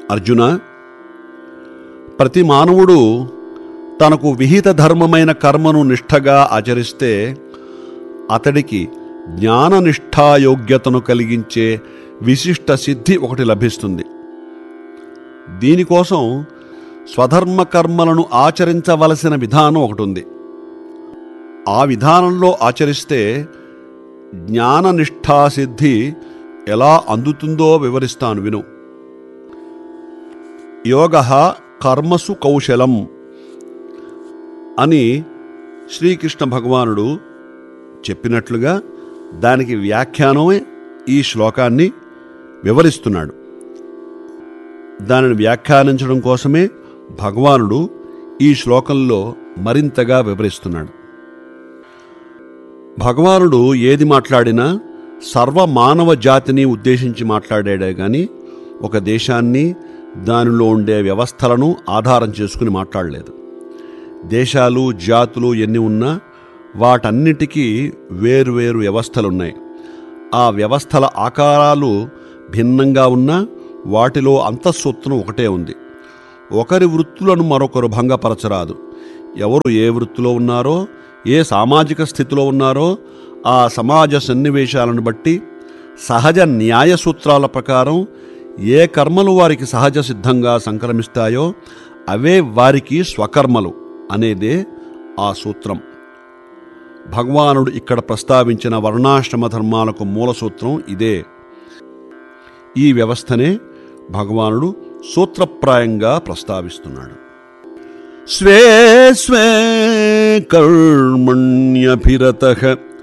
అర్జున ప్రతి మానవుడు తనకు విహిత ధర్మమైన కర్మను నిష్ఠగా ఆచరిస్తే అతడికి జ్ఞాననిష్టాయోగ్యతను కలిగించే విశిష్ట సిద్ధి ఒకటి లభిస్తుంది దీనికోసం స్వధర్మ కర్మలను ఆచరించవలసిన విధానం ఒకటి ఉంది ఆ విధానంలో ఆచరిస్తే జ్ఞాననిష్టా సిద్ధి ఎలా అందుతుందో వివరిస్తాను విను యోగ కర్మసు కౌశలం అని శ్రీకృష్ణ భగవానుడు చెప్పినట్లుగా దానికి వ్యాఖ్యానమే ఈ శ్లోకాన్ని వివరిస్తున్నాడు దానిని వ్యాఖ్యానించడం కోసమే భగవానుడు ఈ శ్లోకంలో మరింతగా వివరిస్తున్నాడు భగవానుడు ఏది మాట్లాడినా సర్వ మానవ జాతిని ఉద్దేశించి మాట్లాడాడే గాని ఒక దేశాన్ని దానిలో ఉండే వ్యవస్థలను ఆధారం చేసుకుని మాట్లాడలేదు దేశాలు జాతులు ఎన్ని ఉన్నా వాటన్నిటికీ వేరువేరు వ్యవస్థలున్నాయి ఆ వ్యవస్థల ఆకారాలు భిన్నంగా ఉన్నా వాటిలో అంతఃసూత్రం ఒకటే ఉంది ఒకరి వృత్తులను మరొకరు భంగపరచరాదు ఎవరు ఏ వృత్తిలో ఉన్నారో ఏ సామాజిక స్థితిలో ఉన్నారో ఆ సమాజ సన్నివేశాలను బట్టి సహజ న్యాయ సూత్రాల ప్రకారం ఏ కర్మలు వారికి సహజ సిద్ధంగా సంక్రమిస్తాయో అవే వారికి స్వకర్మలు అనేదే ఆ సూత్రం భగవానుడు ఇక్కడ ప్రస్తావించిన వర్ణాశ్రమ ధర్మాలకు మూల సూత్రం ఇదే ఈ వ్యవస్థనే భగవానుడు సూత్రప్రాయంగా ప్రస్తావిస్తున్నాడు స్వే స్వే కర్మణ్యభిరత